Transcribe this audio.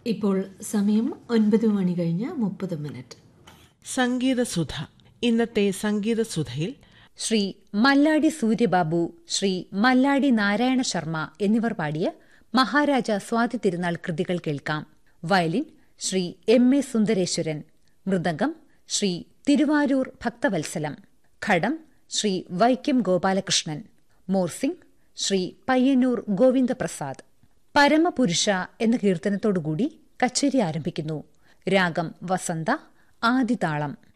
ഇപ്പോൾ സമയം ഒൻപത് മണി കഴിഞ്ഞ് മുപ്പത് മിനിറ്റ് സംഗീതസുധ ഇന്നത്തെ സംഗീതസുധയിൽ ശ്രീ മല്ലാടി സൂര്യബാബു ശ്രീ മല്ലാടി നാരായണ ശർമ്മ എന്നിവർ പാടിയ മഹാരാജ സ്വാതി തിരുനാൾ കൃതികൾ കേൾക്കാം violin Shri M A Sundareswaran mridangam Shri Thiruvarur Bhakthavatsalam ghatam Shri Vaikom Gopalakrishnan morsing Shri Payyanur Govindaprasad Paramapurusha എന്ന കീർത്തനത്തോടുകൂടി കച്ചേരി ആരംഭിക്കുന്നു രാഗം വസന്ത ആദിതാളം